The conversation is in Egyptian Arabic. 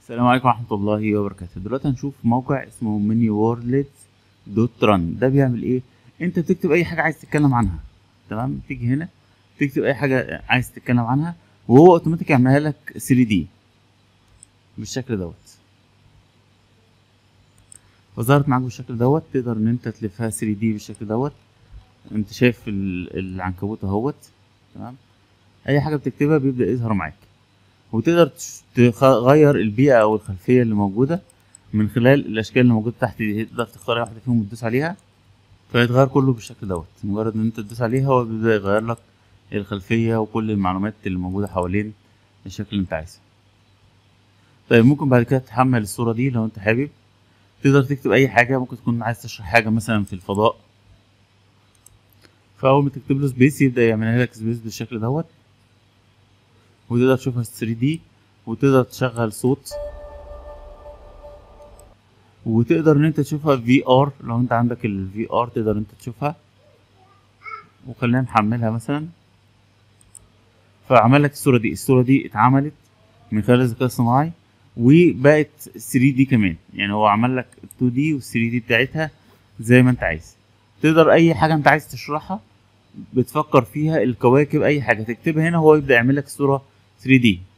السلام عليكم ورحمة الله وبركاته دلوقتي هنشوف موقع اسمه مني وورلد دوت رن ده بيعمل ايه انت بتكتب اي حاجة عايز تتكلم عنها تمام تيجي هنا تكتب اي حاجة عايز تتكلم عنها وهو اوتوماتيك يعملها لك 3 دي بالشكل دوت فظهرت معاك بالشكل دوت تقدر ان انت تلفها 3 دي بالشكل دوت انت شايف ال- العنكبوت اهوت تمام اي حاجة بتكتبها بيبدأ يظهر معاك وتقدر تش- تغير البيئة أو الخلفية اللي موجودة من خلال الأشكال اللي موجودة تحت دي تقدر تختار أي واحدة فيهم وتدوس عليها فيتغير كله بالشكل دوت مجرد إن أنت تدوس عليها هو بيبدأ يغير لك الخلفية وكل المعلومات اللي موجودة حوالين الشكل اللي أنت عايزه طيب ممكن بعد كده تحمل الصورة دي لو أنت حابب تقدر تكتب أي حاجة ممكن تكون عايز تشرح حاجة مثلا في الفضاء فأول ما تكتب له سبيس يبدأ يعملها لك سبيس بالشكل دوت وتقدر تشوفها 3 دي وتقدر تشغل صوت وتقدر ان انت تشوفها في ار لو انت عندك الفي ار تقدر انت تشوفها وخلينا نحملها مثلا فعمل لك الصوره دي الصوره دي اتعملت من خلال الذكاء الصناعي وبقت 3 دي كمان يعني هو عمل لك 2 دي وال 3 دي بتاعتها زي ما انت عايز تقدر اي حاجه انت عايز تشرحها بتفكر فيها الكواكب اي حاجه تكتبها هنا هو يبدا يعمل لك صوره 3 دي